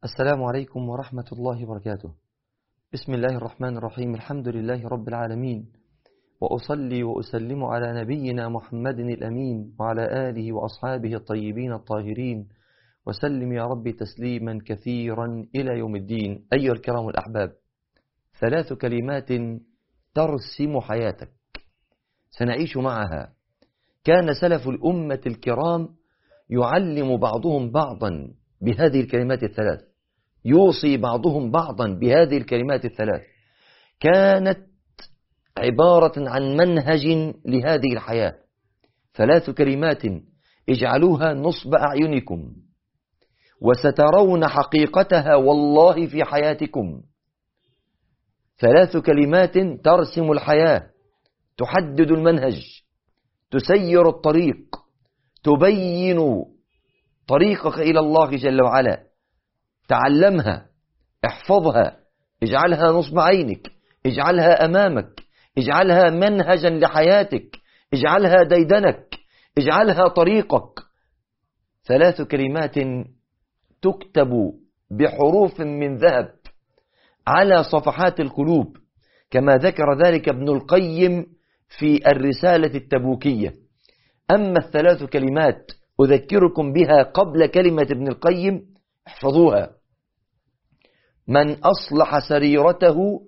السلام عليكم ورحمة الله وبركاته بسم الله الرحمن الرحيم الحمد لله رب العالمين وأصلي وأسلم على نبينا محمد الأمين وعلى آله وأصحابه الطيبين الطاهرين وسلم يا رب تسليما كثيرا إلى يوم الدين أيها الكرام الأحباب ثلاث كلمات ترسم حياتك سنعيش معها كان سلف الأمة الكرام يعلم بعضهم بعضا بهذه الكلمات الثلاث يوصي بعضهم بعضا بهذه الكلمات الثلاث كانت عبارة عن منهج لهذه الحياة ثلاث كلمات اجعلوها نصب أعينكم وسترون حقيقتها والله في حياتكم ثلاث كلمات ترسم الحياة تحدد المنهج تسير الطريق تبين طريقك إلى الله جل وعلا تعلمها احفظها اجعلها نصب عينك اجعلها أمامك اجعلها منهجا لحياتك اجعلها ديدنك اجعلها طريقك ثلاث كلمات تكتب بحروف من ذهب على صفحات القلوب كما ذكر ذلك ابن القيم في الرسالة التبوكية أما الثلاث كلمات أذكركم بها قبل كلمة ابن القيم احفظوها من أصلح سريرته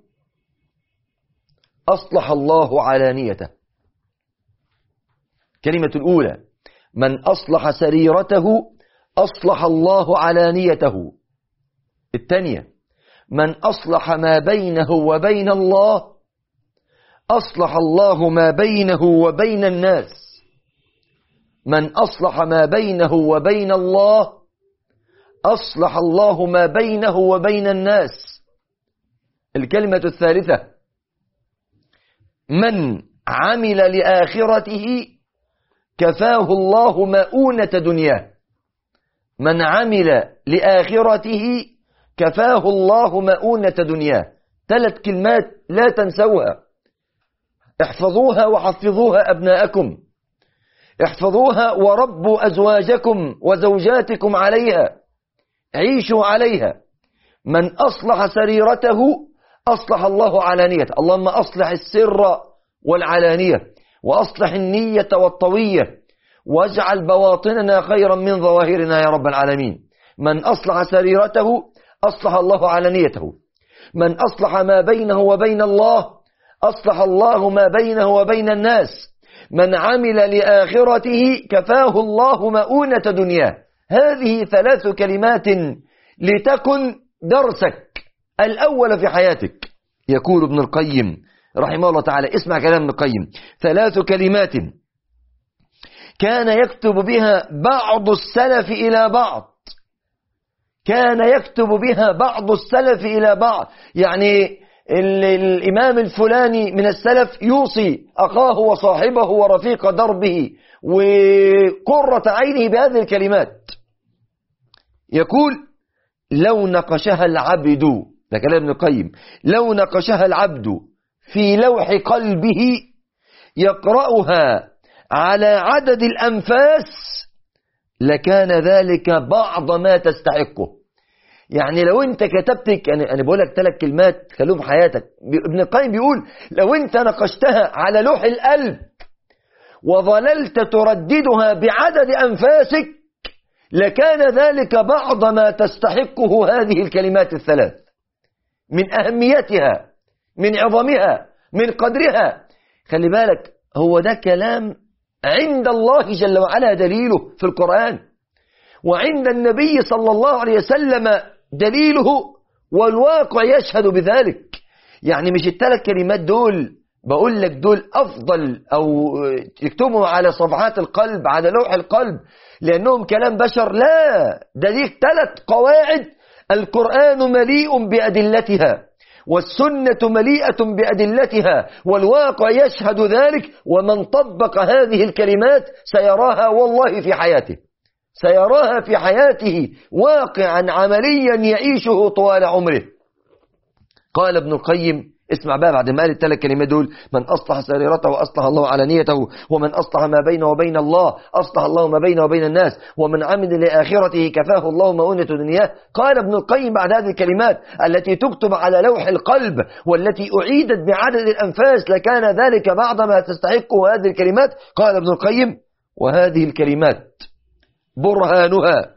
أصلح الله علانيته كلمة الأولى من أصلح سريرته أصلح الله علانيته الثانية من أصلح ما بينه وبين الله أصلح الله ما بينه وبين الناس من أصلح ما بينه وبين الله أصلح الله ما بينه وبين الناس الكلمة الثالثة من عمل لآخرته كفاه الله مؤونة دنياه من عمل لآخرته كفاه الله مؤونة دنياه ثلاث كلمات لا تنسوها احفظوها وحفظوها أبناءكم احفظوها وربوا أزواجكم وزوجاتكم عليها عيشوا عليها من أصلح سريرته أصلح الله علانيته اللهم أصلح السر والعلانية وأصلح النية والطوية واجعل بواطننا خيرا من ظواهرنا يا رب العالمين من أصلح سريرته أصلح الله علانيته من أصلح ما بينه وبين الله أصلح الله ما بينه وبين الناس من عمل لآخرته كفاه الله مؤونة دنياه هذه ثلاث كلمات لتكن درسك الأول في حياتك يقول ابن القيم رحمه الله تعالى اسمع كلام ابن القيم ثلاث كلمات كان يكتب بها بعض السلف إلى بعض كان يكتب بها بعض السلف إلى بعض يعني الإمام الفلاني من السلف يوصي أخاه وصاحبه ورفيق دربه وقرة عينه بهذه الكلمات يقول لو نقشها العبد ده كلام ابن القيم لو نقشها العبد في لوح قلبه يقرأها على عدد الأنفاس لكان ذلك بعض ما تستحقه يعني لو انت كتبت يعني انا بقول لك ثلاث كلمات خلوهم في حياتك ابن القيم بيقول لو انت نقشتها على لوح القلب وظللت ترددها بعدد انفاسك لكان ذلك بعض ما تستحقه هذه الكلمات الثلاث من اهميتها من عظمها من قدرها خلي بالك هو ده كلام عند الله جل وعلا دليله في القرآن وعند النبي صلى الله عليه وسلم دليله والواقع يشهد بذلك يعني مش الثلاث كلمات دول بقول لك دول أفضل أو تكتبهم على صفحات القلب على لوح القلب لأنهم كلام بشر لا ده دي ثلاث قواعد القرآن مليء بأدلتها والسنة مليئة بأدلتها والواقع يشهد ذلك ومن طبق هذه الكلمات سيراها والله في حياته سيراها في حياته واقعا عمليا يعيشه طوال عمره قال ابن القيم اسمع بقى بعد ما قال الثلاث كلمات دول من أصلح سريرته أصلح الله علانيته ومن أصلح ما بينه وبين الله أصلح الله ما بينه وبين الناس ومن عمل لآخرته كفاه الله مؤونة دنياه قال ابن القيم بعد هذه الكلمات التي تكتب على لوح القلب والتي أعيدت بعدد الأنفاس لكان ذلك بعد ما تستحقه هذه الكلمات قال ابن القيم وهذه الكلمات برهانها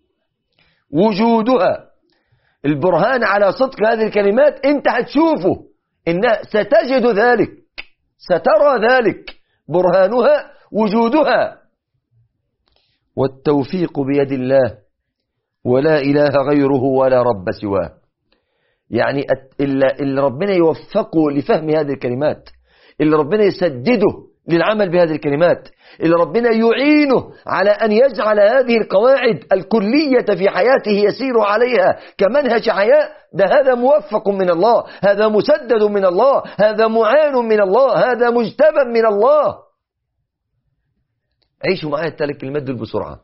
وجودها البرهان على صدق هذه الكلمات انت هتشوفه إنها ستجد ذلك سترى ذلك برهانها وجودها والتوفيق بيد الله ولا إله غيره ولا رب سواه يعني اللي ربنا يوفقه لفهم هذه الكلمات اللي ربنا يسدده للعمل بهذه الكلمات اللي ربنا يعينه على أن يجعل هذه القواعد الكلية في حياته يسير عليها كمنهج حياة ده هذا موفق من الله هذا مسدد من الله هذا معان من الله هذا مجتبى من الله عيشوا معايا الثلاث كلمات دول بسرعة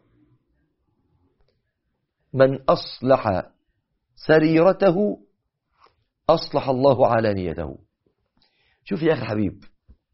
من أصلح سريرته أصلح الله علانيته شوف يا أخي الحبيب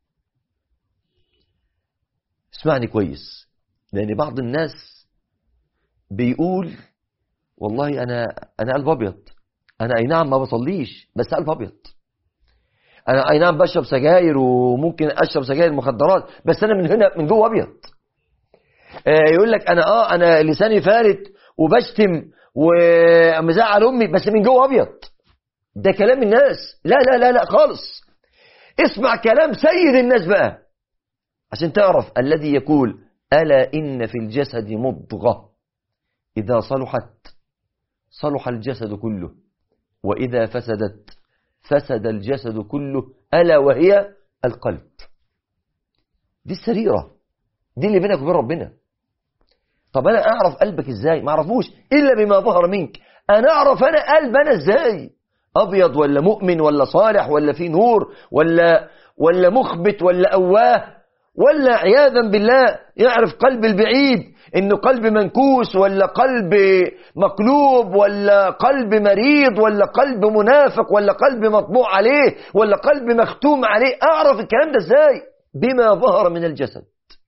اسمعني كويس لأن بعض الناس بيقول والله أنا أنا قلب أبيض أنا أي نعم ما بصليش بس قلب أبيض أنا أي نعم بشرب سجاير وممكن أشرب سجاير مخدرات بس أنا من هنا من جوه أبيض آه يقول لك أنا أه أنا لساني فارت وبشتم ومزعل أمي بس من جوه أبيض ده كلام الناس لا لا لا لا خالص اسمع كلام سيد الناس بقى عشان تعرف الذي يقول ألا إن في الجسد مضغة إذا صلحت صلح الجسد كله وإذا فسدت فسد الجسد كله ألا وهي القلب دي السريرة دي اللي بينك وبين ربنا طب أنا أعرف قلبك إزاي ما أعرفوش إلا بما ظهر منك أنا أعرف أنا قلب أنا إزاي أبيض ولا مؤمن ولا صالح ولا في نور ولا ولا مخبت ولا أواه ولا عياذا بالله يعرف قلب البعيد انه قلب منكوس ولا قلب مقلوب ولا قلب مريض ولا قلب منافق ولا قلب مطبوع عليه ولا قلب مختوم عليه اعرف الكلام ده ازاي بما ظهر من الجسد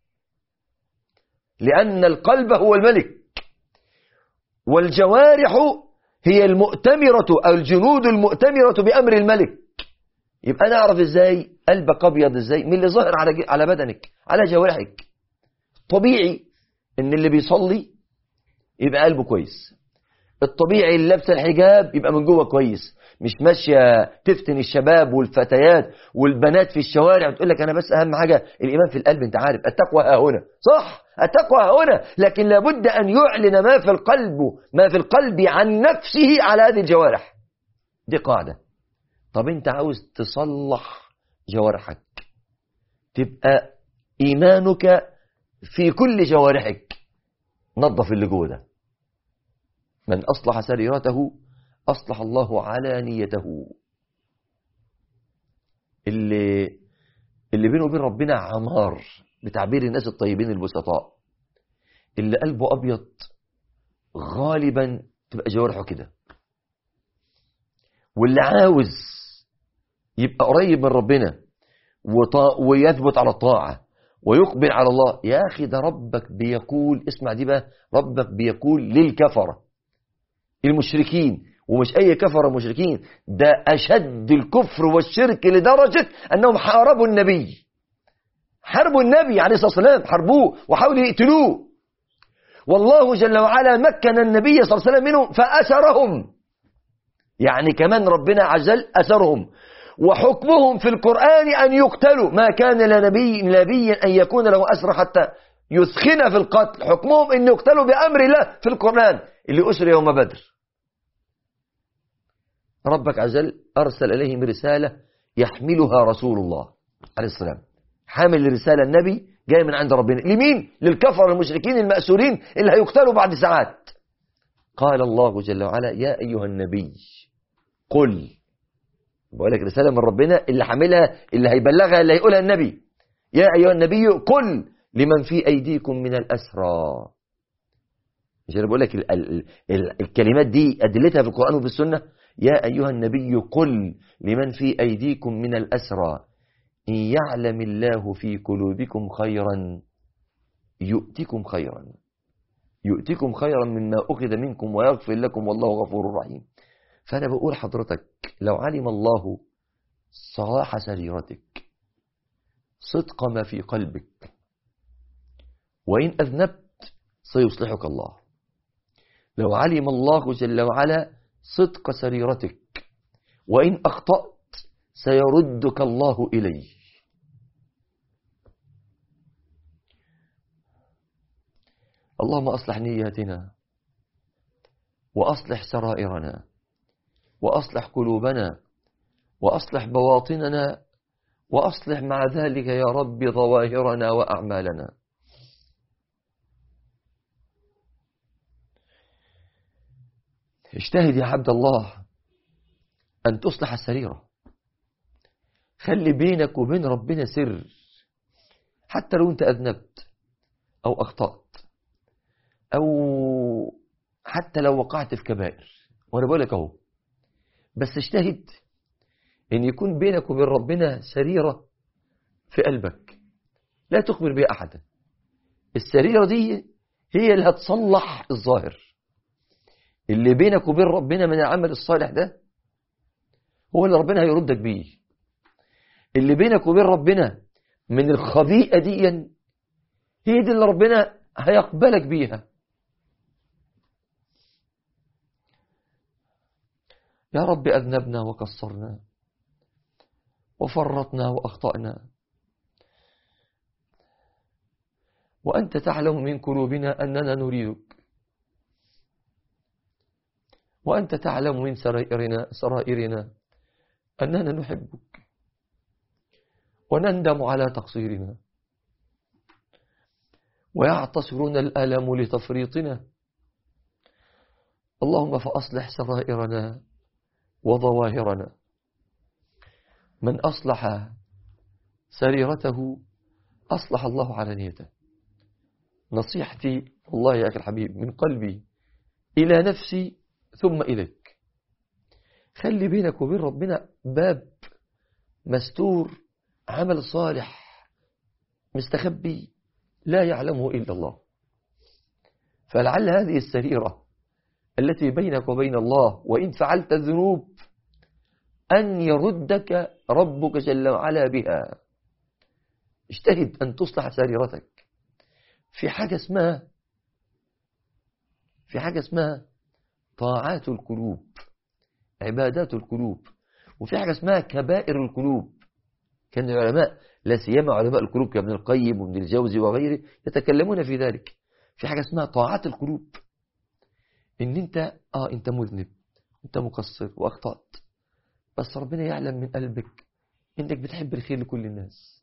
لان القلب هو الملك والجوارح هي المؤتمرة أو الجنود المؤتمرة بأمر الملك يبقى أنا أعرف إزاي قلبك أبيض إزاي من اللي ظاهر على على بدنك على جوارحك طبيعي إن اللي بيصلي يبقى قلبه كويس الطبيعي اللي لابسه الحجاب يبقى من جوه كويس مش ماشية تفتن الشباب والفتيات والبنات في الشوارع وتقول لك أنا بس أهم حاجة الإيمان في القلب أنت عارف التقوى ها هنا صح التقوى ها هنا لكن لابد أن يعلن ما في القلب ما في القلب عن نفسه على هذه الجوارح دي قاعدة طب أنت عاوز تصلح جوارحك تبقى إيمانك في كل جوارحك نظف اللي جوه ده من أصلح سريرته أصلح الله علانيته اللي اللي بينه وبين ربنا عمار بتعبير الناس الطيبين البسطاء اللي قلبه أبيض غالبا تبقى جوارحه كده واللي عاوز يبقى قريب من ربنا ويثبت على الطاعة ويقبل على الله يا أخي ده ربك بيقول اسمع دي بقى ربك بيقول للكفرة المشركين ومش أي كفرة مشركين ده أشد الكفر والشرك لدرجة أنهم حاربوا النبي حاربوا النبي عليه الصلاة والسلام حاربوه وحاولوا يقتلوه والله جل وعلا مكن النبي صلى الله عليه وسلم منهم فأسرهم يعني كمان ربنا عزل أسرهم وحكمهم في القرآن أن يقتلوا ما كان لنبي نبي أن يكون له أسر حتى يثخن في القتل حكمهم أن يقتلوا بأمر الله في القرآن اللي أسر يوم بدر ربك عز وجل أرسل إليهم رسالة يحملها رسول الله عليه السلام حامل الرسالة النبي جاي من عند ربنا لمين؟ للكفر المشركين المأسورين اللي هيقتلوا بعد ساعات قال الله جل وعلا يا أيها النبي قل بقول لك رسالة من ربنا اللي حاملها اللي هيبلغها اللي هيقولها النبي يا أيها النبي قل لمن في أيديكم من الأسرى مش أنا بقول لك ال ال ال الكلمات دي أدلتها في القرآن وفي السنة يا أيها النبي قل لمن في أيديكم من الأسرى إن يعلم الله في قلوبكم خيرا يؤتكم خيرا يؤتكم خيرا مما أخذ منكم ويغفر لكم والله غفور رحيم فأنا بقول حضرتك لو علم الله صلاح سريرتك صدق ما في قلبك وإن أذنبت سيصلحك الله لو علم الله جل وعلا صدق سريرتك وإن أخطأت سيردك الله إليه اللهم أصلح نياتنا وأصلح سرائرنا وأصلح قلوبنا وأصلح بواطننا وأصلح مع ذلك يا رب ظواهرنا وأعمالنا اجتهد يا عبد الله أن تصلح السريرة خلي بينك وبين ربنا سر حتى لو أنت أذنبت أو أخطأت أو حتى لو وقعت في كبائر وأنا بقول لك أهو بس اجتهد ان يكون بينك وبين ربنا سريرة في قلبك لا تخبر بها احدا السريرة دي هي اللي هتصلح الظاهر اللي بينك وبين ربنا من العمل الصالح ده هو اللي ربنا هيردك بيه اللي بينك وبين ربنا من الخبيئة دي هي دي اللي ربنا هيقبلك بيها يا رب أذنبنا وقصرنا وفرطنا وأخطأنا وأنت تعلم من قلوبنا أننا نريدك وأنت تعلم من سرائرنا, سرائرنا أننا نحبك ونندم على تقصيرنا ويعتصرنا الألم لتفريطنا اللهم فأصلح سرائرنا وظواهرنا من أصلح سريرته أصلح الله علانيته نصيحتي والله يا أخي الحبيب من قلبي إلى نفسي ثم إليك خلي بينك وبين ربنا باب مستور عمل صالح مستخبي لا يعلمه إلا الله فلعل هذه السريرة التي بينك وبين الله وإن فعلت ذنوب أن يردك ربك جل وعلا بها اجتهد أن تصلح سريرتك في حاجة اسمها في حاجة اسمها طاعات القلوب عبادات القلوب وفي حاجة اسمها كبائر القلوب كان العلماء لا سيما علماء القلوب كابن القيم وابن الجوزي وغيره يتكلمون في ذلك في حاجة اسمها طاعات القلوب ان انت اه انت مذنب انت مقصر واخطأت بس ربنا يعلم من قلبك انك بتحب الخير لكل الناس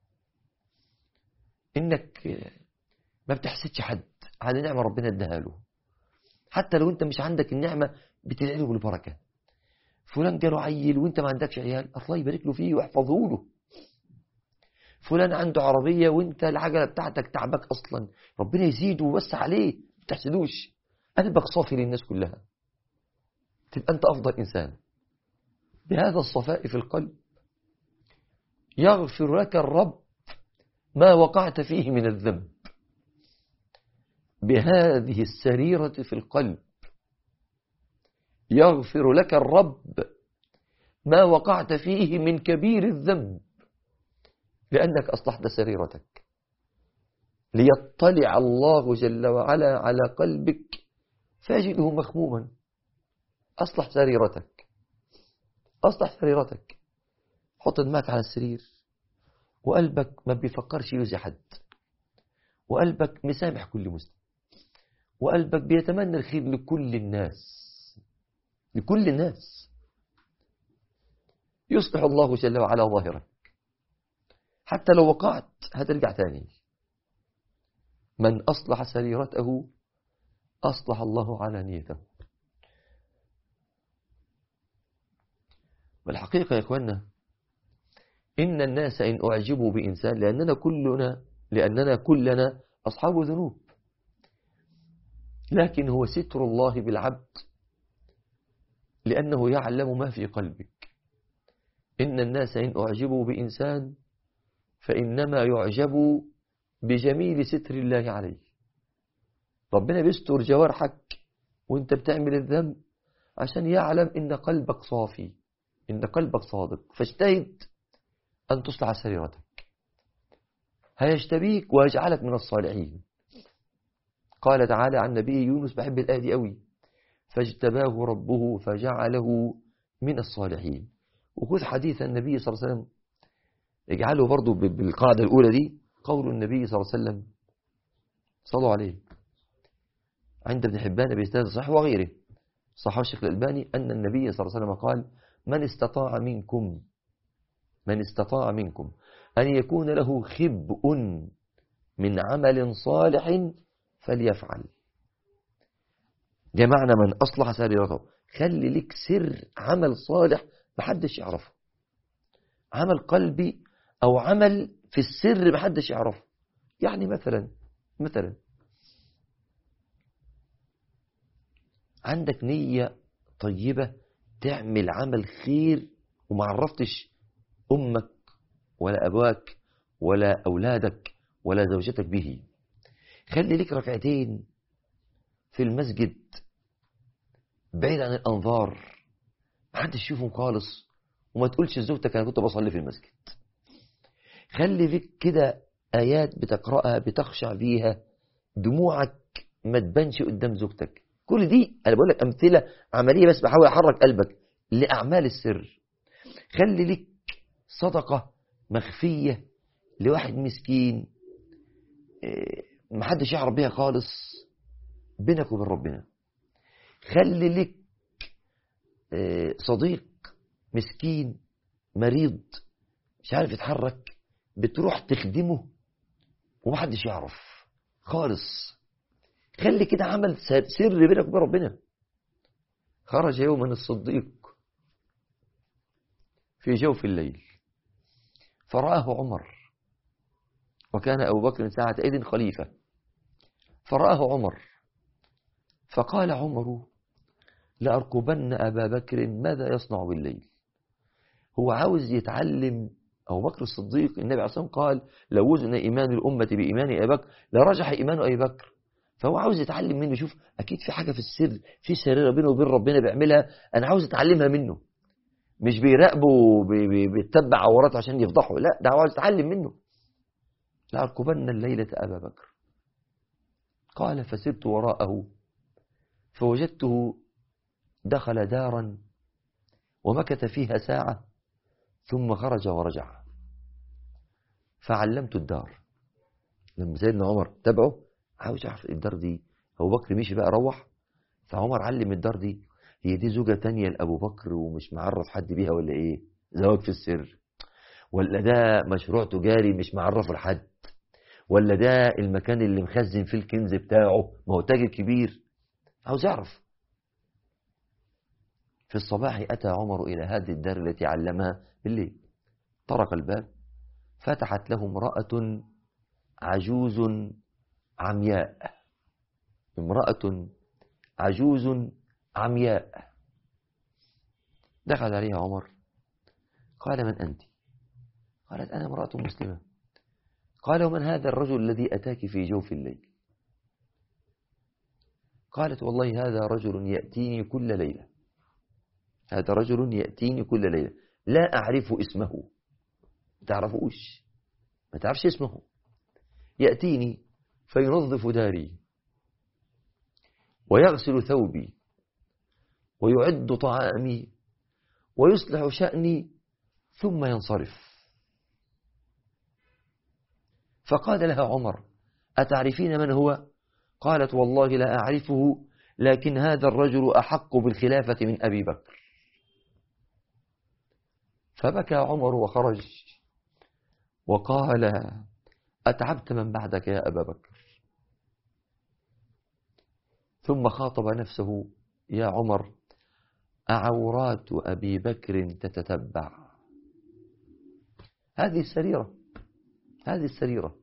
انك ما بتحسدش حد على نعمة ربنا اداها له حتى لو انت مش عندك النعمة بتدعي له بالبركة فلان جاله عيل وانت ما عندكش عيال الله يبارك له فيه ويحفظه له فلان عنده عربية وانت العجلة بتاعتك تعبك اصلا ربنا يزيده ويوسع عليه ما تحسدوش قلبك صافي للناس كلها تبقى انت افضل انسان بهذا الصفاء في القلب يغفر لك الرب ما وقعت فيه من الذنب بهذه السريرة في القلب يغفر لك الرب ما وقعت فيه من كبير الذنب لأنك أصلحت سريرتك ليطلع الله جل وعلا على قلبك فاجده مخموما أصلح سريرتك أصلح سريرتك حط دماغك على السرير وقلبك ما بيفكرش يؤذي حد وقلبك مسامح كل مسلم وقلبك بيتمنى الخير لكل الناس لكل الناس يصلح الله جل وعلا ظاهرك حتى لو وقعت هترجع تاني من أصلح سريرته أصلح الله علانيته والحقيقة يا إخواننا إن الناس إن أعجبوا بإنسان لأننا كلنا لأننا كلنا أصحاب ذنوب لكن هو ستر الله بالعبد لأنه يعلم ما في قلبك إن الناس إن أعجبوا بإنسان فإنما يعجبوا بجميل ستر الله عليه ربنا بيستر جوارحك وانت بتعمل الذنب عشان يعلم إن قلبك صافي إن قلبك صادق فاجتهد أن تصلح سريرتك هيجتبيك ويجعلك من الصالحين قال تعالى عن نبي يونس بحب الآية دي قوي فاجتباه ربه فجعله من الصالحين وخذ حديث النبي صلى الله عليه وسلم اجعله برضو بالقاعدة الأولى دي قول النبي صلى الله عليه وسلم صلوا عليه عند ابن حبان بإسناد صح وغيره صحاب الشيخ الألباني أن النبي صلى الله عليه وسلم قال من استطاع منكم من استطاع منكم أن يكون له خبء من عمل صالح فليفعل ده معنى من أصلح سريرته خلي لك سر عمل صالح محدش يعرفه عمل قلبي أو عمل في السر محدش يعرفه يعني مثلا مثلا عندك نية طيبة تعمل عمل خير وما عرفتش أمك ولا أبواك ولا أولادك ولا زوجتك به خلي لك ركعتين في المسجد بعيد عن الأنظار ما حدش يشوفهم خالص وما تقولش لزوجتك أنا كنت بصلي في المسجد خلي فيك كده آيات بتقرأها بتخشع فيها دموعك ما تبانش قدام زوجتك كل دي أنا بقول لك أمثلة عملية بس بحاول أحرك قلبك لأعمال السر خلي لك صدقة مخفية لواحد مسكين محدش يعرف بيها خالص بينك وبين ربنا خلي لك صديق مسكين مريض مش عارف يتحرك بتروح تخدمه ومحدش يعرف خالص خلي كده عمل سر بينك وبين ربنا خرج يوما الصديق في جوف الليل فرآه عمر وكان أبو بكر ساعة إذن خليفة فرآه عمر فقال عمر لأركبن أبا بكر ماذا يصنع بالليل هو عاوز يتعلم أبو بكر الصديق النبي عليه الصلاة والسلام قال لو وزن إيمان الأمة بإيمان أبي بكر لرجح إيمان أبي بكر فهو عاوز يتعلم منه يشوف أكيد في حاجة في السر في سريرة بينه وبين ربنا بيعملها أنا عاوز أتعلمها منه مش بيراقبه وبيتبع عوراته عشان يفضحه لا ده عاوز يتعلم منه لأركبن الليلة أبا بكر قال فسرت وراءه فوجدته دخل دارا ومكث فيها ساعة ثم خرج ورجع فعلمت الدار لما سيدنا عمر تبعه عاوز يعرف الدار دي أبو بكر مشي بقى روح فعمر علم الدار دي هي دي زوجة تانية لأبو بكر ومش معرف حد بيها ولا إيه زواج في السر ولا ده مشروع تجاري مش معرفه لحد ولا ده المكان اللي مخزن فيه الكنز بتاعه ما هو تاجر كبير عاوز يعرف في الصباح أتى عمر إلى هذه الدار التي علمها بالليل طرق الباب فتحت له امرأة عجوز عمياء امرأة عجوز عمياء دخل عليها عمر قال من أنت قالت أنا امرأة مسلمة قال ومن هذا الرجل الذي أتاك في جوف الليل قالت والله هذا رجل يأتيني كل ليلة هذا رجل يأتيني كل ليلة لا أعرف اسمه ما تعرفوش ما تعرفش اسمه يأتيني فينظف داري ويغسل ثوبي ويعد طعامي ويصلح شأني ثم ينصرف فقال لها عمر أتعرفين من هو قالت والله لا أعرفه لكن هذا الرجل أحق بالخلافة من أبي بكر فبكى عمر وخرج وقال أتعبت من بعدك يا أبا بكر ثم خاطب نفسه يا عمر أعورات أبي بكر تتتبع هذه السريرة هذه السريرة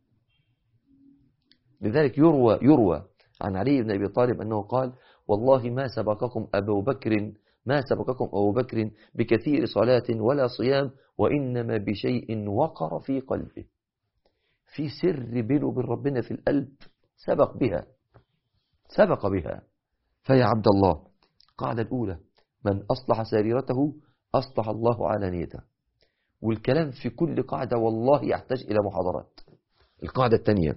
لذلك يروى يروى عن علي بن أبي طالب أنه قال والله ما سبقكم أبو بكر ما سبقكم أبو بكر بكثير صلاة ولا صيام وإنما بشيء وقر في قلبه في سر بينه وبين ربنا في القلب سبق بها سبق بها فيا عبد الله القاعدة الأولى من أصلح سريرته أصلح الله علانيته والكلام في كل قاعدة والله يحتاج إلى محاضرات القاعدة الثانية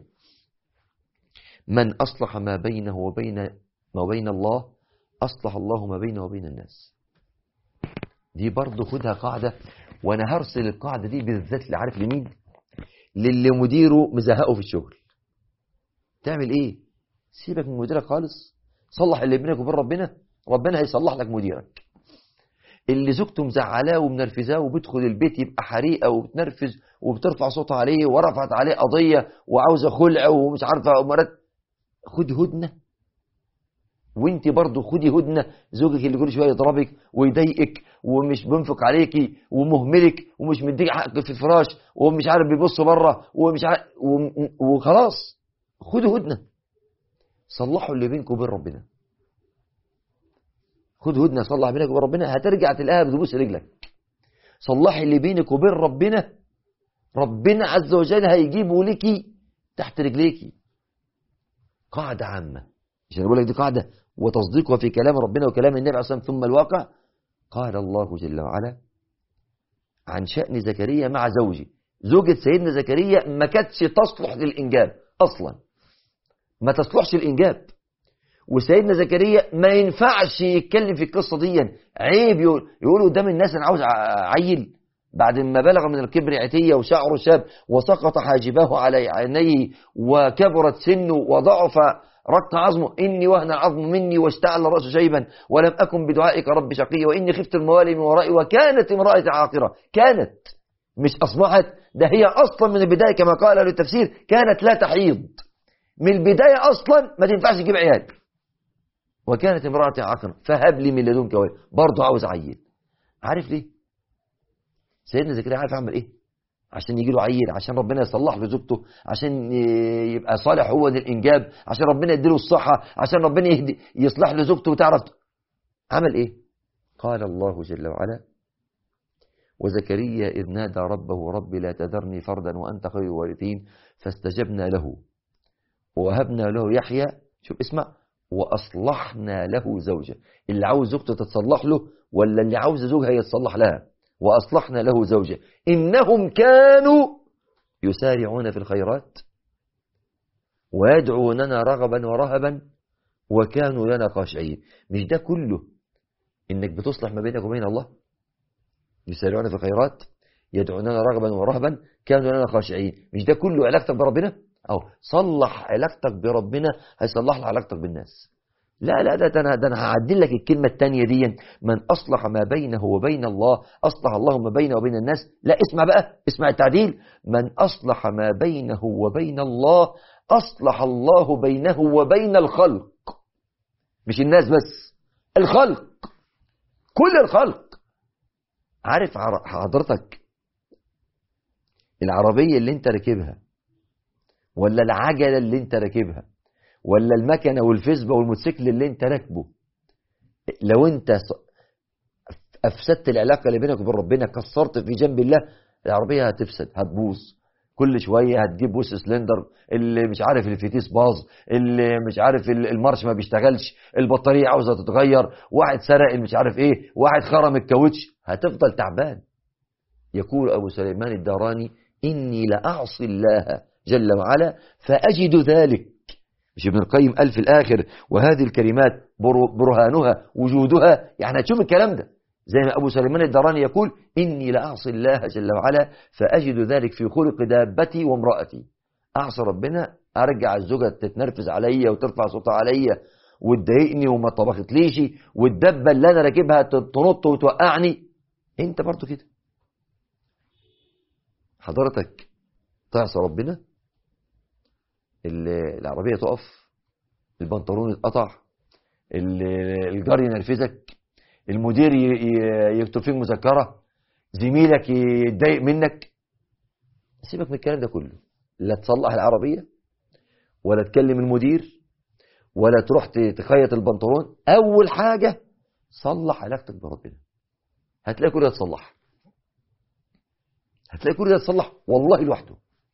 من أصلح ما بينه وبين ما بين الله أصلح الله ما بينه وبين الناس دي برضه خدها قاعدة وأنا هرسل القاعدة دي بالذات اللي عارف لمين للي مديره مزهقه في الشغل تعمل ايه سيبك من مديرك خالص صلح اللي بينك وبين ربنا ربنا هيصلح لك مديرك اللي زوجته مزعلاه ومنرفزاه وبيدخل البيت يبقى حريقه وبتنرفز وبترفع صوتها عليه ورفعت عليه قضيه وعاوزه خلع ومش عارفه مرات خد هدنه وانت برضه خدي هدنه زوجك اللي كل شويه يضربك ويضايقك ومش بينفق عليكي ومهملك ومش مديك حقك في الفراش ومش عارف بيبص بره ومش عارف وخلاص خدوا هدنه صلحوا اللي بينكم وبين ربنا خد هدنه صلح بينك وبين ربنا هترجع تلاقيها بتبوس رجلك صلحي اللي بينك وبين ربنا ربنا عز وجل هيجيبه لك تحت رجليكي قاعدة عامة عشان بقول لك دي قاعدة وتصديقها في كلام ربنا وكلام النبي عليه الصلاة والسلام ثم الواقع قال الله جل وعلا عن شأن زكريا مع زوجي زوجة سيدنا زكريا ما كانتش تصلح للإنجاب أصلا ما تصلحش الإنجاب وسيدنا زكريا ما ينفعش يتكلم في القصة دي عيب يقول يقول قدام الناس أنا عاوز عيل بعد ما بلغ من الكبر عتية وشعره شاب وسقط حاجباه على عينيه وكبرت سنه وضعف رق عظمه إني وهن العظم مني واشتعل الرأس شيبا ولم أكن بدعائك رب شقي وإني خفت الموالي من ورائي وكانت امرأتي عاقرة كانت مش أصبحت ده هي أصلا من البداية كما قال له التفسير كانت لا تحيض من البداية أصلا ما تنفعش تجيب عيال وكانت امرأتي عاقرة فهب لي من لدنك ولي برضه عاوز عيل عارف ليه سيدنا زكريا عارف اعمل ايه عشان يجي له عيل عشان ربنا يصلح له زوجته عشان يبقى صالح هو للانجاب عشان ربنا يديله الصحه عشان ربنا يهدي يصلح له زوجته وتعرف عمل ايه قال الله جل وعلا وزكريا إذ نادى ربه رب لا تذرني فردا وأنت خير الوارثين فاستجبنا له ووهبنا له يحيى شوف اسمع وأصلحنا له زوجة اللي عاوز زوجته تتصلح له ولا اللي عاوز زوجها يتصلح لها وأصلحنا له زوجة إنهم كانوا يسارعون في الخيرات ويدعوننا رغبا ورهبا وكانوا لنا خاشعين مش ده كله إنك بتصلح ما بينك وبين الله يسارعون في الخيرات يدعوننا رغبا ورهبا كانوا لنا خاشعين مش ده كله علاقتك بربنا أو صلح علاقتك بربنا هيصلح لك علاقتك بالناس لا لا ده انا ده انا هعدل لك الكلمه الثانيه دي من اصلح ما بينه وبين الله اصلح الله ما بينه وبين الناس لا اسمع بقى اسمع التعديل من اصلح ما بينه وبين الله اصلح الله بينه وبين الخلق مش الناس بس الخلق كل الخلق عارف حضرتك العربيه اللي انت راكبها ولا العجله اللي انت راكبها ولا المكنة والفسبة والموتوسيكل اللي انت راكبه لو انت افسدت العلاقة اللي بينك وبين ربنا كسرت في جنب الله العربية هتفسد هتبوظ كل شوية هتجيب بوس سلندر اللي مش عارف الفتيس باظ اللي مش عارف المارش ما بيشتغلش البطارية عاوزة تتغير واحد سرق مش عارف ايه واحد خرم الكاوتش هتفضل تعبان يقول أبو سليمان الداراني إني لأعصي الله جل وعلا فأجد ذلك مش ابن القيم قال في الآخر وهذه الكلمات برهانها وجودها يعني هتشوف الكلام ده زي ما أبو سليمان الدراني يقول إني لأعصي الله جل وعلا فأجد ذلك في خلق دابتي وامرأتي أعصي ربنا أرجع الزوجة تتنرفز عليا وترفع صوتها عليا وتضايقني وما طبختليش والدبة اللي أنا راكبها تنط وتوقعني أنت برضو كده حضرتك تعصي ربنا العربية تقف البنطلون يتقطع الجار ينرفزك المدير يكتب فيك مذكرة زميلك يتضايق منك سيبك من الكلام ده كله لا تصلح العربية ولا تكلم المدير ولا تروح تخيط البنطلون أول حاجة صلح علاقتك بربنا هتلاقي كل ده اتصلح هتلاقي كل ده اتصلح والله لوحده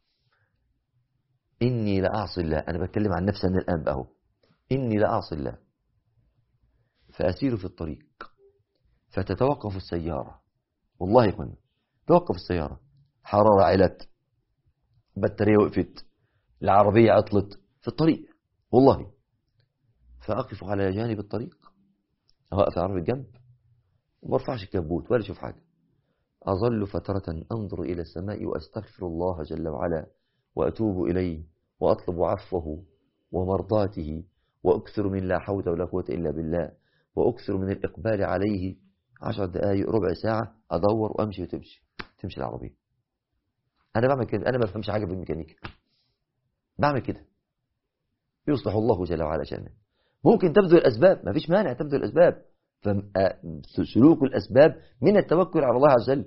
إني لأعصي الله أنا بتكلم عن نفسي أنا الآن بقى إني لأعصي الله فأسير في الطريق فتتوقف السيارة والله يا إخوان توقف السيارة حرارة علت بطارية وقفت العربية عطلت في الطريق والله فأقف على جانب الطريق أوقف العربية جنب وما ارفعش الكبوت ولا أشوف حاجة أظل فترة أنظر إلى السماء وأستغفر الله جل وعلا وأتوب إليه وأطلب عفوه ومرضاته وأكثر من لا حول ولا قوة إلا بالله وأكثر من الإقبال عليه عشر دقايق ربع ساعة أدور وأمشي وتمشي تمشي العربية أنا بعمل كده أنا ما بفهمش حاجة بالميكانيكا بعمل كده يصلح الله جل وعلا شأنه ممكن تبذل الأسباب ما فيش مانع تبذل الأسباب فسلوك الأسباب من التوكل على الله عز وجل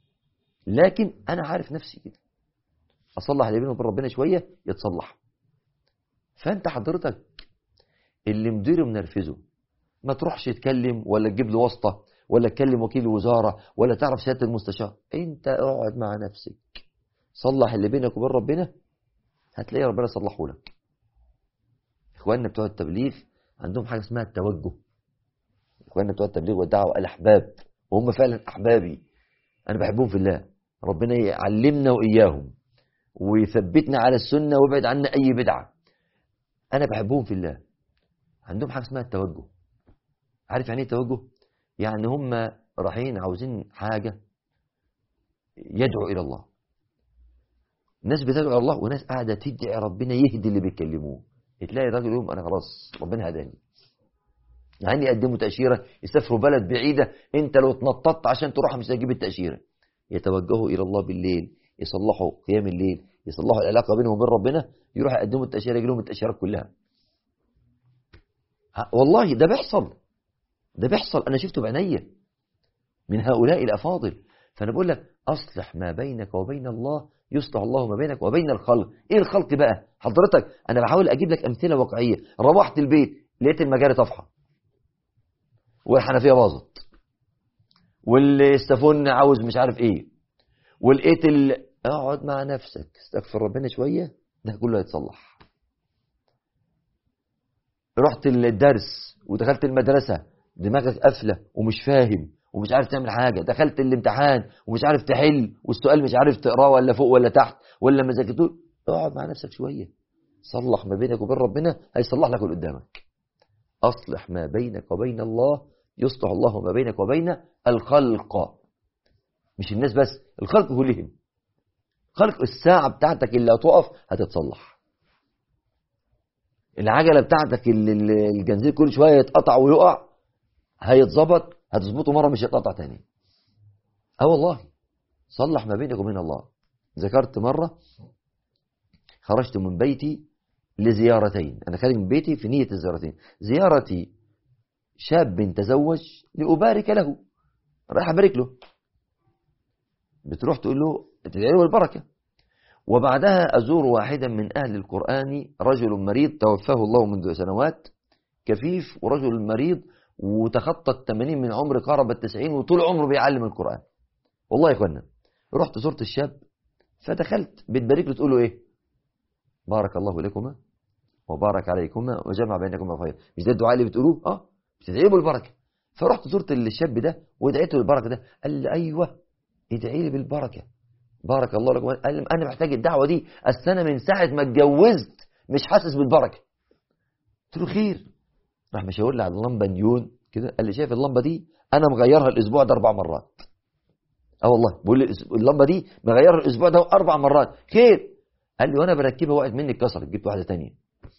لكن أنا عارف نفسي كده أصلح اللي بينه وبين ربنا شوية يتصلح فأنت حضرتك اللي مديره منرفزه ما تروحش تتكلم ولا تجيب له واسطة ولا تكلم وكيل وزارة ولا تعرف سيادة المستشار انت اقعد مع نفسك صلح اللي بينك وبين ربنا هتلاقي ربنا صلحه لك اخواننا بتوع التبليغ عندهم حاجة اسمها التوجه اخواننا بتوع التبليغ والدعوة الاحباب وهم فعلا احبابي انا بحبهم في الله ربنا يعلمنا واياهم ويثبتنا على السنة ويبعد عنا اي بدعة انا بحبهم في الله عندهم حاجة اسمها التوجه عارف يعني ايه توجه يعني هم رايحين عاوزين حاجة يدعو إلى الله ناس بتدعو إلى الله وناس قاعدة تدعي ربنا يهدي اللي بيتكلموه تلاقي راجل يقول أنا خلاص ربنا هداني يعني يقدموا تأشيرة يسافروا بلد بعيدة أنت لو اتنططت عشان تروح مش هتجيب التأشيرة يتوجهوا إلى الله بالليل يصلحوا قيام الليل يصلحوا العلاقة بينهم وبين ربنا يروح يقدموا التأشيرة يجي لهم التأشيرات كلها والله ده بيحصل ده بيحصل أنا شفته بعينيا من هؤلاء الأفاضل فأنا بقول لك أصلح ما بينك وبين الله يصلح الله ما بينك وبين الخلق إيه الخلق بقى حضرتك أنا بحاول أجيب لك أمثلة واقعية روحت البيت لقيت المجاري طفحة والحنفية باظت والسفن عاوز مش عارف إيه ولقيت ال... اقعد مع نفسك استغفر ربنا شوية ده كله هيتصلح رحت الدرس ودخلت المدرسة دماغك قافله ومش فاهم ومش عارف تعمل حاجه دخلت الامتحان ومش عارف تحل والسؤال مش عارف تقراه ولا فوق ولا تحت ولا ما ذاكرتوش اقعد مع نفسك شويه صلح ما بينك وبين ربنا هيصلح لك اللي قدامك اصلح ما بينك وبين الله يصلح الله ما بينك وبين الخلق مش الناس بس الخلق كلهم خلق الساعة بتاعتك اللي هتقف هتتصلح العجلة بتاعتك اللي الجنزير كل شوية يتقطع ويقع هيتظبط هتظبطه مرة مش هيتقطع تاني اه والله صلح ما بينك وبين الله ذكرت مرة خرجت من بيتي لزيارتين أنا خارج من بيتي في نية الزيارتين زيارتي شاب تزوج لأبارك له رايح أبارك له بتروح تقول له تدعي له البركة وبعدها أزور واحدا من أهل القرآن رجل مريض توفاه الله منذ سنوات كفيف ورجل مريض وتخطى الثمانين من عمر قارب التسعين وطول عمره بيعلم القرآن والله يا اخوانا رحت زرت الشاب فدخلت بتبارك له تقول له ايه بارك الله لكما وبارك عليكما وجمع بينكما خير مش ده الدعاء اللي بتقولوه اه بتدعي له بالبركه فرحت زرت الشاب ده ودعيت له بالبركه ده قال لي ايوه ادعي لي بالبركه بارك الله لكم قال لي انا محتاج الدعوه دي اصل انا من ساعه ما اتجوزت مش حاسس بالبركه قلت له خير راح مشاور لي على اللمبه نيون كده قال لي شايف اللمبه دي انا مغيرها الاسبوع ده اربع مرات اه والله بقول لي اللمبه دي مغيرها الاسبوع ده اربع مرات خير قال لي وانا بركبها وقعت مني اتكسرت جبت واحده ثانيه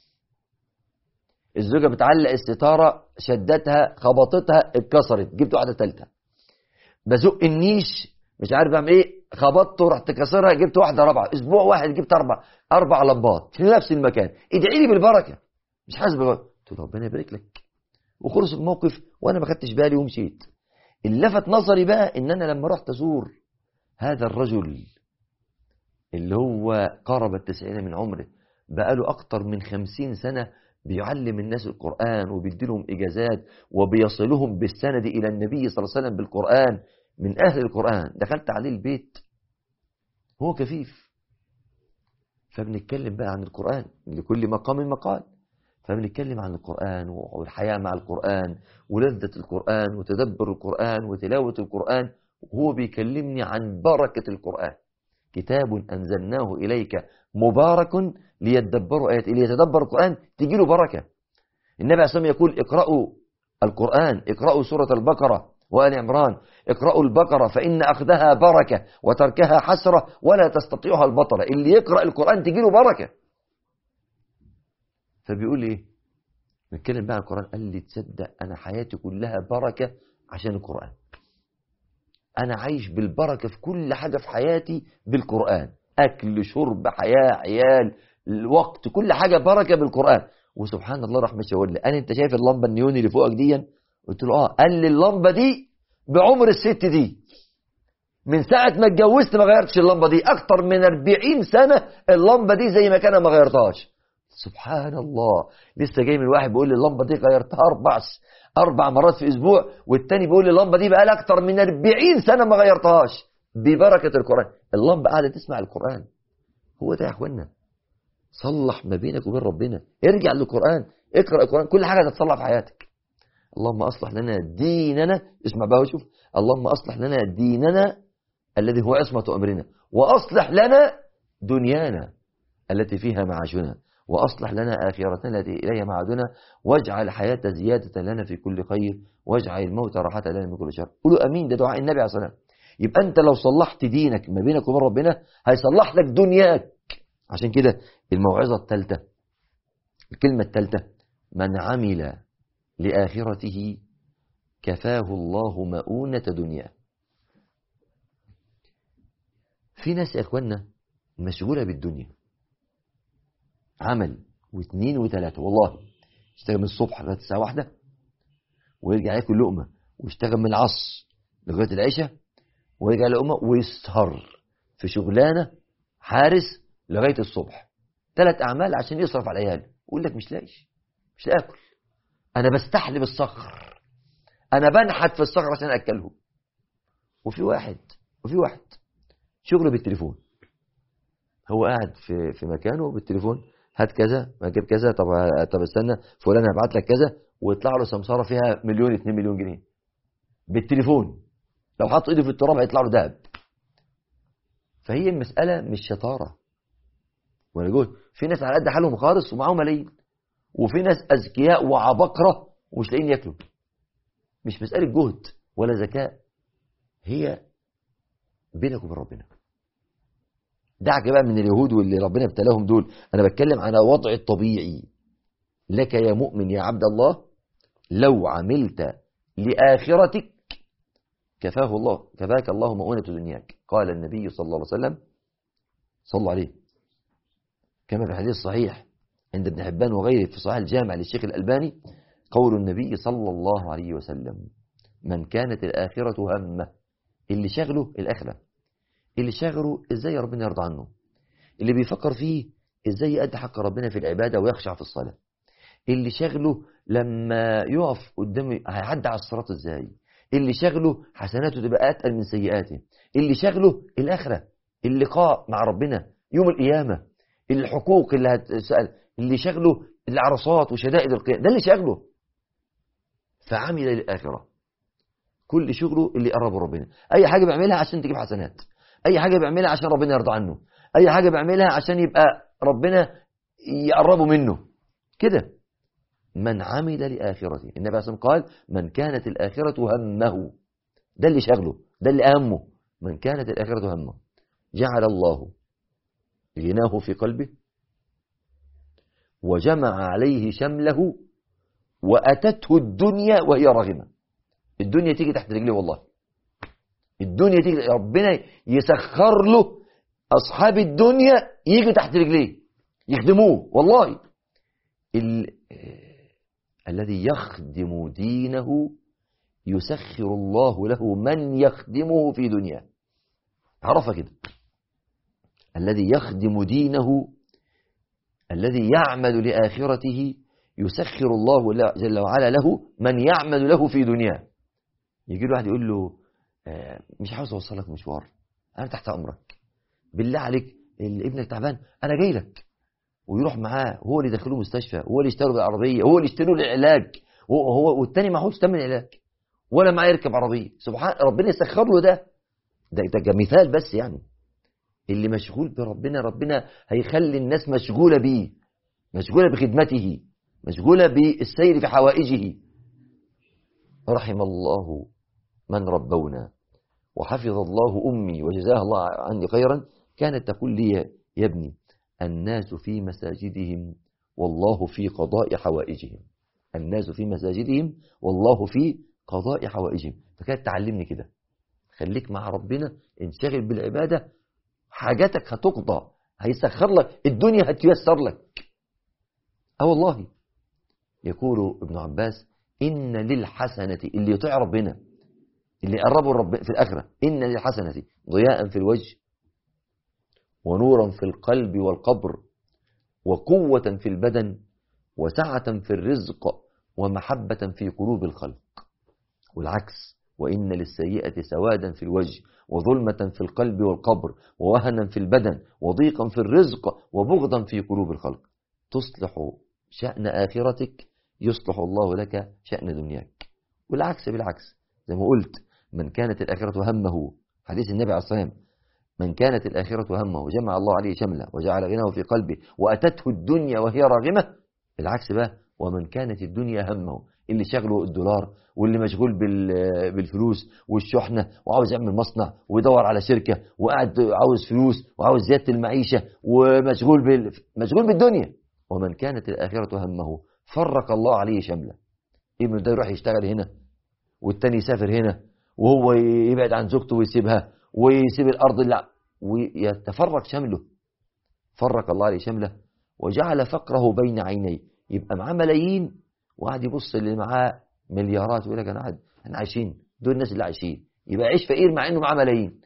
الزوجه بتعلق الستاره شدتها خبطتها اتكسرت جبت واحده ثالثه بزق النيش مش عارف اعمل ايه خبطته رحت كسرها جبت واحده رابعه اسبوع واحد جبت اربع اربع لمبات في نفس المكان ادعي لي بالبركه مش حاسس بالبركه قلت له ربنا يبارك لك وخلص الموقف وانا ما خدتش بالي ومشيت اللي لفت نظري بقى ان انا لما رحت ازور هذا الرجل اللي هو قارب التسعين من عمره بقاله اكتر من خمسين سنة بيعلم الناس القرآن وبيديلهم إجازات وبيصلهم بالسند إلى النبي صلى الله عليه وسلم بالقرآن من أهل القرآن دخلت عليه البيت هو كفيف فبنتكلم بقى عن القرآن لكل مقام مقال فبنتكلم عن القرآن والحياة مع القرآن ولذة القرآن وتدبر القرآن وتلاوة القرآن وهو بيكلمني عن بركة القرآن كتاب أنزلناه إليك مبارك ليتدبروا آيات ليتدبر القرآن تجي له بركة النبي عليه الصلاة والسلام يقول اقرأوا القرآن اقرأوا سورة البقرة وآل عمران اقرأوا البقرة فإن أخذها بركة وتركها حسرة ولا تستطيعها البطلة اللي يقرأ القرآن تجي له بركة فبيقول ايه نتكلم بقى عن القرآن قال لي تصدق أنا حياتي كلها بركة عشان القرآن أنا عايش بالبركة في كل حاجة في حياتي بالقرآن أكل شرب حياة عيال الوقت كل حاجة بركة بالقرآن وسبحان الله راح مشي يقول لي أنا أنت شايف اللمبة النيوني اللي فوقك دي قلت له آه قال لي اللمبة دي بعمر الست دي من ساعة ما اتجوزت ما غيرتش اللمبة دي أكتر من 40 سنة اللمبة دي زي ما كان ما غيرتهاش سبحان الله لسه جاي من واحد بيقول لي اللمبة دي غيرتها أربع أربع مرات في أسبوع والتاني بيقول لي اللمبة دي بقى لها أكتر من 40 سنة ما غيرتهاش ببركة القرآن اللمبة قاعدة تسمع القرآن هو ده يا أخوانا صلح ما بينك وبين ربنا ارجع للقرآن اقرأ القرآن كل حاجة تتصلح في حياتك اللهم أصلح لنا ديننا اسمع بقى وشوف اللهم أصلح لنا ديننا الذي هو عصمة أمرنا وأصلح لنا دنيانا التي فيها معاشنا وأصلح لنا آخرتنا التي إليها معادنا واجعل الحياة زيادة لنا في كل خير واجعل الموت راحة لنا من كل شر قولوا أمين ده دعاء النبي عليه الصلاة والسلام يبقى أنت لو صلحت دينك ما بينك وبين ربنا هيصلح لك دنياك عشان كده الموعظة الثالثة الكلمة الثالثة من عمل لآخرته كفاه الله مؤونة دنياه في ناس يا اخوانا مشغولة بالدنيا عمل واثنين وثلاثة والله اشتغل من الصبح لغاية الساعة واحدة ويرجع ياكل لقمة ويشتغل من العصر لغاية العشاء ويرجع لقمة ويسهر في شغلانة حارس لغاية الصبح ثلاث أعمال عشان يصرف على العيال يقول لك مش لاقيش مش لاقي آكل أنا بستحلب الصخر أنا بنحت في الصخر عشان أكلهم وفي واحد وفي واحد شغله بالتليفون هو قاعد في في مكانه بالتليفون هات كذا ما جيب كذا طب طب استنى فلان هبعت لك كذا ويطلع له سمساره فيها مليون 2 مليون جنيه بالتليفون لو حط ايده في التراب هيطلع له دهب فهي المساله مش شطاره وانا جوه في ناس على قد حالهم خالص ومعاهم ملايين وفي ناس اذكياء وعبقره ومش لاقيين ياكلوا مش مساله جهد ولا ذكاء هي بينك وبين ربنا دعك بقى من اليهود واللي ربنا ابتلاهم دول انا بتكلم على وضع الطبيعي لك يا مؤمن يا عبد الله لو عملت لآخرتك كفاه الله كفاك الله مؤونة دنياك قال النبي صلى الله عليه وسلم صلوا عليه كما في الحديث الصحيح عند ابن حبان وغيره في صحيح الجامع للشيخ الألباني قول النبي صلى الله عليه وسلم من كانت الآخرة همه اللي شغله الآخرة اللي شغله ازاي ربنا يرضى عنه اللي بيفكر فيه ازاي يأدي حق ربنا في العبادة ويخشع في الصلاة اللي شغله لما يقف قدامه هيعدي على الصراط ازاي اللي شغله حسناته تبقى اتقل من سيئاته اللي شغله الاخره اللقاء مع ربنا يوم القيامه الحقوق اللي هتسال اللي شغله العرصات وشدائد القيامه ده اللي شغله فعمل للاخره كل شغله اللي يقربه ربنا اي حاجه بيعملها عشان تجيب حسنات اي حاجه بيعملها عشان ربنا يرضى عنه اي حاجه بيعملها عشان يبقى ربنا يقربه منه كده من عمل لآخرته النبي عليه الصلاة قال من كانت الآخرة همه ده اللي شغله ده اللي أهمه من كانت الآخرة همه جعل الله غناه في قلبه وجمع عليه شمله وأتته الدنيا وهي راغمة الدنيا تيجي تحت رجليه والله الدنيا تيجي ربنا يسخر له أصحاب الدنيا يجوا تحت رجليه يخدموه والله ال... الذي يخدم دينه يسخر الله له من يخدمه في دنياه عرف كده الذي يخدم دينه الذي يعمل لآخرته يسخر الله لا- جل وعلا له من يعمل له في دنياه يجي له واحد يقول له آه، مش عاوز اوصلك مشوار انا تحت امرك بالله عليك ال- ابنك تعبان انا جاي لك ويروح معاه هو اللي يدخله مستشفى هو اللي يشتري بالعربيه هو اللي يشتري له العلاج هو هو والتاني معهوش ثمن علاج ولا معاه يركب عربيه سبحان ربنا يسخر له ده ده ده مثال بس يعني اللي مشغول بربنا ربنا هيخلي الناس مشغوله بيه مشغوله بخدمته مشغوله بالسير في حوائجه رحم الله من ربونا وحفظ الله امي وجزاها الله عني خيرا كانت تقول لي يا ابني الناس في مساجدهم والله في قضاء حوائجهم الناس في مساجدهم والله في قضاء حوائجهم فكانت تعلمني كده خليك مع ربنا انشغل بالعبادة حاجاتك هتقضى هيسخر لك الدنيا هتيسر لك اه والله يقول ابن عباس إن للحسنة اللي يطيع ربنا اللي يقربوا الرب في الآخرة إن للحسنة ضياء في الوجه ونورا في القلب والقبر وقوة في البدن وسعة في الرزق ومحبة في قلوب الخلق والعكس وإن للسيئة سوادا في الوجه وظلمة في القلب والقبر ووهنا في البدن وضيقا في الرزق وبغضا في قلوب الخلق تصلح شأن آخرتك يصلح الله لك شأن دنياك والعكس بالعكس زي ما قلت من كانت الآخرة همه حديث النبي عليه الصلاة والسلام من كانت الآخرة همه جمع الله عليه شمله وجعل غناه في قلبه وأتته الدنيا وهي راغمة العكس بقى ومن كانت الدنيا همه اللي شغله الدولار واللي مشغول بال- بالفلوس والشحنة وعاوز يعمل مصنع ويدور على شركة وقاعد عاوز فلوس وعاوز زيادة المعيشة ومشغول بال... مشغول بالدنيا ومن كانت الآخرة همه فرق الله عليه شمله ابنه ده يروح يشتغل هنا والتاني يسافر هنا وهو يبعد عن زوجته ويسيبها ويسيب الأرض لا ويتفرق شمله فرق الله عليه شمله وجعل فقره بين عينيه يبقى معاه ملايين وقاعد يبص اللي معاه مليارات ويقول لك انا قاعد احنا عايشين دول الناس اللي عايشين يبقى عيش فقير مع انه معاه ملايين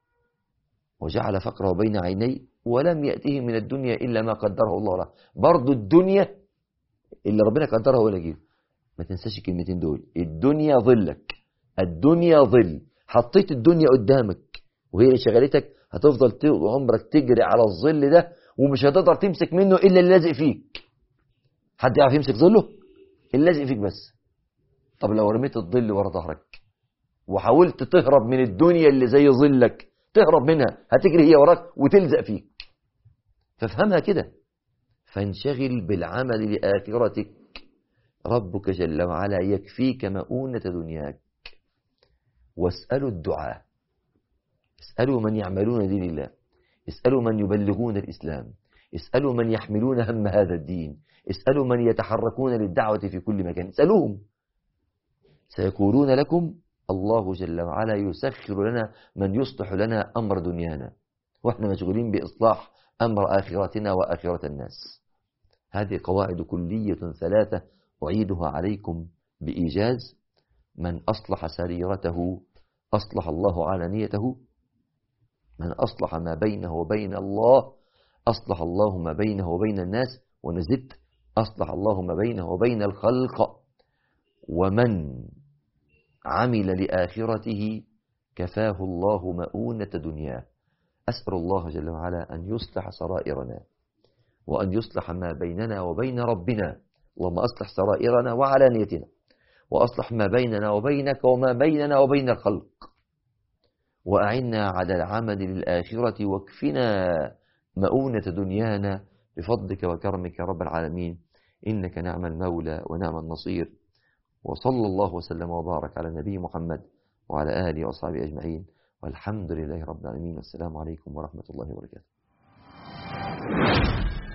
وجعل فقره بين عينيه ولم يأته من الدنيا إلا ما قدره الله له برضو الدنيا اللي ربنا قدرها هو اللي يجيبه ما تنساش الكلمتين دول الدنيا ظلك الدنيا ظل حطيت الدنيا قدامك وهي اللي شغلتك هتفضل طول عمرك تجري على الظل ده ومش هتقدر تمسك منه إلا اللي لازق فيك حد يعرف يمسك ظله اللي لازق فيك بس طب لو رميت الظل ورا ظهرك وحاولت تهرب من الدنيا اللي زي ظلك تهرب منها هتجري هي وراك وتلزق فيك فافهمها كده فانشغل بالعمل لآخرتك ربك جل وعلا يكفيك مؤونة دنياك واسألوا الدعاء اسألوا من يعملون دين الله اسألوا من يبلغون الإسلام اسألوا من يحملون هم هذا الدين اسألوا من يتحركون للدعوة في كل مكان اسألوهم سيقولون لكم الله جل وعلا يسخر لنا من يصلح لنا أمر دنيانا وإحنا مشغولين بإصلاح أمر آخرتنا وآخرة الناس هذه قواعد كلية ثلاثة أعيدها عليكم بإيجاز من أصلح سريرته أصلح الله علانيته من أصلح ما بينه وبين الله أصلح الله ما بينه وبين الناس ونزدت أصلح الله ما بينه وبين الخلق ومن عمل لآخرته كفاه الله مؤونة دنياه أسأل الله جل وعلا أن يصلح سرائرنا وأن يصلح ما بيننا وبين ربنا اللهم أصلح سرائرنا وعلانيتنا وأصلح ما بيننا وبينك وما بيننا وبين الخلق وأعنا على العمل للآخرة واكفنا مؤونة دنيانا بفضلك وكرمك يا رب العالمين إنك نعم المولى ونعم النصير وصلى الله وسلم وبارك على النبي محمد وعلى آله وصحبه أجمعين والحمد لله رب العالمين والسلام عليكم ورحمة الله وبركاته